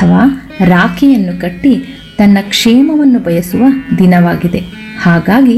ಅಥವಾ ರಾಖಿಯನ್ನು ಕಟ್ಟಿ ತನ್ನ ಕ್ಷೇಮವನ್ನು ಬಯಸುವ ದಿನವಾಗಿದೆ ಹಾಗಾಗಿ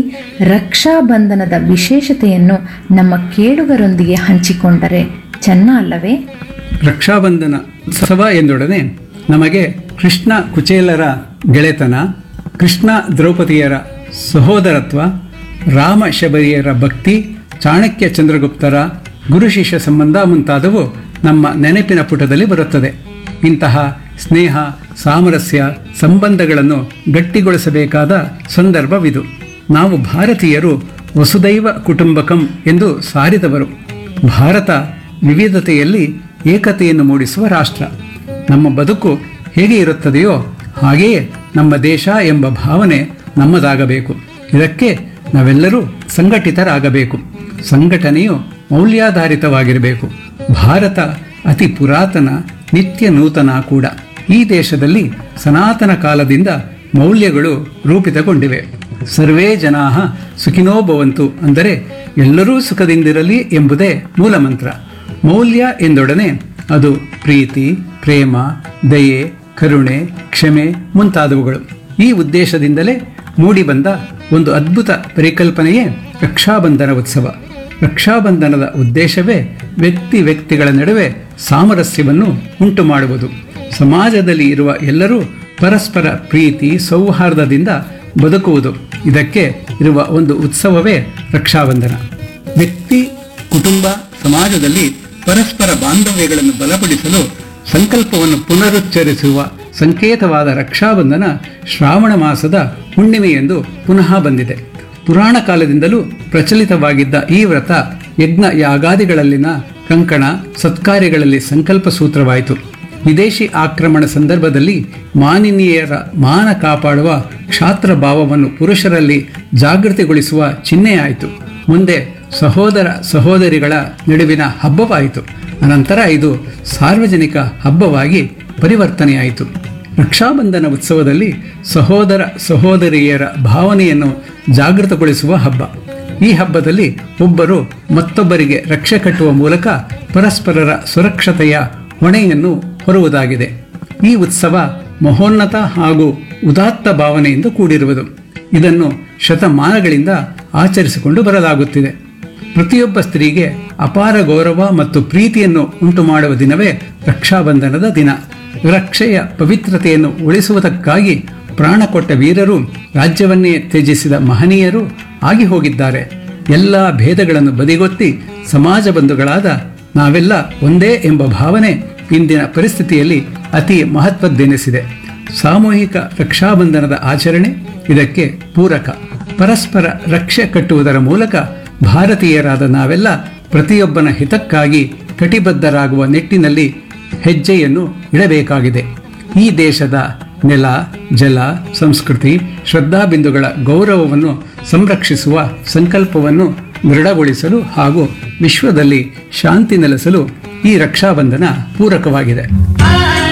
ರಕ್ಷಾಬಂಧನದ ವಿಶೇಷತೆಯನ್ನು ನಮ್ಮ ಕೇಳುಗರೊಂದಿಗೆ ಹಂಚಿಕೊಂಡರೆ ಚೆನ್ನ ಅಲ್ಲವೇ ರಕ್ಷಾಬಂಧನ ಉತ್ಸವ ಎಂದೊಡನೆ ನಮಗೆ ಕೃಷ್ಣ ಕುಚೇಲರ ಗೆಳೆತನ ಕೃಷ್ಣ ದ್ರೌಪದಿಯರ ಸಹೋದರತ್ವ ರಾಮ ಶಬರಿಯರ ಭಕ್ತಿ ಚಾಣಕ್ಯ ಚಂದ್ರಗುಪ್ತರ ಗುರು ಶಿಷ್ಯ ಸಂಬಂಧ ಮುಂತಾದವು ನಮ್ಮ ನೆನಪಿನ ಪುಟದಲ್ಲಿ ಬರುತ್ತದೆ ಇಂತಹ ಸ್ನೇಹ ಸಾಮರಸ್ಯ ಸಂಬಂಧಗಳನ್ನು ಗಟ್ಟಿಗೊಳಿಸಬೇಕಾದ ಸಂದರ್ಭವಿದು ನಾವು ಭಾರತೀಯರು ವಸುದೈವ ಕುಟುಂಬಕಂ ಎಂದು ಸಾರಿದವರು ಭಾರತ ವಿವಿಧತೆಯಲ್ಲಿ ಏಕತೆಯನ್ನು ಮೂಡಿಸುವ ರಾಷ್ಟ್ರ ನಮ್ಮ ಬದುಕು ಹೇಗೆ ಇರುತ್ತದೆಯೋ ಹಾಗೆಯೇ ನಮ್ಮ ದೇಶ ಎಂಬ ಭಾವನೆ ನಮ್ಮದಾಗಬೇಕು ಇದಕ್ಕೆ ನಾವೆಲ್ಲರೂ ಸಂಘಟಿತರಾಗಬೇಕು ಸಂಘಟನೆಯು ಮೌಲ್ಯಾಧಾರಿತವಾಗಿರಬೇಕು ಭಾರತ ಅತಿ ಪುರಾತನ ನಿತ್ಯ ನೂತನ ಕೂಡ ಈ ದೇಶದಲ್ಲಿ ಸನಾತನ ಕಾಲದಿಂದ ಮೌಲ್ಯಗಳು ರೂಪಿತಗೊಂಡಿವೆ ಸರ್ವೇ ಜನಾ ಸುಖಿನೋ ಭವಂತು ಅಂದರೆ ಎಲ್ಲರೂ ಸುಖದಿಂದಿರಲಿ ಎಂಬುದೇ ಮೂಲಮಂತ್ರ ಮೌಲ್ಯ ಎಂದೊಡನೆ ಅದು ಪ್ರೀತಿ ಪ್ರೇಮ ದಯೆ ಕರುಣೆ ಕ್ಷಮೆ ಮುಂತಾದವುಗಳು ಈ ಉದ್ದೇಶದಿಂದಲೇ ಮೂಡಿಬಂದ ಒಂದು ಅದ್ಭುತ ಪರಿಕಲ್ಪನೆಯೇ ರಕ್ಷಾಬಂಧನ ಉತ್ಸವ ರಕ್ಷಾಬಂಧನದ ಉದ್ದೇಶವೇ ವ್ಯಕ್ತಿ ವ್ಯಕ್ತಿಗಳ ನಡುವೆ ಸಾಮರಸ್ಯವನ್ನು ಉಂಟು ಮಾಡುವುದು ಸಮಾಜದಲ್ಲಿ ಇರುವ ಎಲ್ಲರೂ ಪರಸ್ಪರ ಪ್ರೀತಿ ಸೌಹಾರ್ದದಿಂದ ಬದುಕುವುದು ಇದಕ್ಕೆ ಇರುವ ಒಂದು ಉತ್ಸವವೇ ರಕ್ಷಾಬಂಧನ ವ್ಯಕ್ತಿ ಕುಟುಂಬ ಸಮಾಜದಲ್ಲಿ ಪರಸ್ಪರ ಬಾಂಧವ್ಯಗಳನ್ನು ಬಲಪಡಿಸಲು ಸಂಕಲ್ಪವನ್ನು ಪುನರುಚ್ಚರಿಸುವ ಸಂಕೇತವಾದ ರಕ್ಷಾಬಂಧನ ಶ್ರಾವಣ ಮಾಸದ ಹುಣ್ಣಿಮೆ ಎಂದು ಪುನಃ ಬಂದಿದೆ ಪುರಾಣ ಕಾಲದಿಂದಲೂ ಪ್ರಚಲಿತವಾಗಿದ್ದ ಈ ವ್ರತ ಯಜ್ಞ ಯಾಗಾದಿಗಳಲ್ಲಿನ ಕಂಕಣ ಸತ್ಕಾರ್ಯಗಳಲ್ಲಿ ಸಂಕಲ್ಪ ಸೂತ್ರವಾಯಿತು ವಿದೇಶಿ ಆಕ್ರಮಣ ಸಂದರ್ಭದಲ್ಲಿ ಮಾನಿನೀಯರ ಮಾನ ಕಾಪಾಡುವ ಕ್ಷಾತ್ರ ಭಾವವನ್ನು ಪುರುಷರಲ್ಲಿ ಜಾಗೃತಿಗೊಳಿಸುವ ಚಿಹ್ನೆಯಾಯಿತು ಮುಂದೆ ಸಹೋದರ ಸಹೋದರಿಗಳ ನಡುವಿನ ಹಬ್ಬವಾಯಿತು ಅನಂತರ ಇದು ಸಾರ್ವಜನಿಕ ಹಬ್ಬವಾಗಿ ಪರಿವರ್ತನೆಯಾಯಿತು ರಕ್ಷಾಬಂಧನ ಉತ್ಸವದಲ್ಲಿ ಸಹೋದರ ಸಹೋದರಿಯರ ಭಾವನೆಯನ್ನು ಜಾಗೃತಗೊಳಿಸುವ ಹಬ್ಬ ಈ ಹಬ್ಬದಲ್ಲಿ ಒಬ್ಬರು ಮತ್ತೊಬ್ಬರಿಗೆ ರಕ್ಷೆ ಕಟ್ಟುವ ಮೂಲಕ ಪರಸ್ಪರರ ಸುರಕ್ಷತೆಯ ಹೊಣೆಯನ್ನು ಹೊರುವುದಾಗಿದೆ ಈ ಉತ್ಸವ ಮಹೋನ್ನತ ಹಾಗೂ ಉದಾತ್ತ ಭಾವನೆಯಿಂದ ಕೂಡಿರುವುದು ಇದನ್ನು ಶತಮಾನಗಳಿಂದ ಆಚರಿಸಿಕೊಂಡು ಬರಲಾಗುತ್ತಿದೆ ಪ್ರತಿಯೊಬ್ಬ ಸ್ತ್ರೀಗೆ ಅಪಾರ ಗೌರವ ಮತ್ತು ಪ್ರೀತಿಯನ್ನು ಉಂಟು ಮಾಡುವ ದಿನವೇ ರಕ್ಷಾಬಂಧನದ ದಿನ ರಕ್ಷೆಯ ಪವಿತ್ರತೆಯನ್ನು ಉಳಿಸುವುದಕ್ಕಾಗಿ ಪ್ರಾಣ ಕೊಟ್ಟ ವೀರರು ರಾಜ್ಯವನ್ನೇ ತ್ಯಜಿಸಿದ ಮಹನೀಯರು ಆಗಿ ಹೋಗಿದ್ದಾರೆ ಎಲ್ಲ ಭೇದಗಳನ್ನು ಬದಿಗೊತ್ತಿ ಸಮಾಜ ಬಂಧುಗಳಾದ ನಾವೆಲ್ಲ ಒಂದೇ ಎಂಬ ಭಾವನೆ ಇಂದಿನ ಪರಿಸ್ಥಿತಿಯಲ್ಲಿ ಅತಿ ಮಹತ್ವದ್ದೆನಿಸಿದೆ ಸಾಮೂಹಿಕ ರಕ್ಷಾಬಂಧನದ ಆಚರಣೆ ಇದಕ್ಕೆ ಪೂರಕ ಪರಸ್ಪರ ರಕ್ಷೆ ಕಟ್ಟುವುದರ ಮೂಲಕ ಭಾರತೀಯರಾದ ನಾವೆಲ್ಲ ಪ್ರತಿಯೊಬ್ಬನ ಹಿತಕ್ಕಾಗಿ ಕಟಿಬದ್ಧರಾಗುವ ನಿಟ್ಟಿನಲ್ಲಿ ಹೆಜ್ಜೆಯನ್ನು ಇಡಬೇಕಾಗಿದೆ ಈ ದೇಶದ ನೆಲ ಜಲ ಸಂಸ್ಕೃತಿ ಶ್ರದ್ಧಾಬಿಂದುಗಳ ಗೌರವವನ್ನು ಸಂರಕ್ಷಿಸುವ ಸಂಕಲ್ಪವನ್ನು ದೃಢಗೊಳಿಸಲು ಹಾಗೂ ವಿಶ್ವದಲ್ಲಿ ಶಾಂತಿ ನೆಲೆಸಲು ಈ ರಕ್ಷಾಬಂಧನ ಪೂರಕವಾಗಿದೆ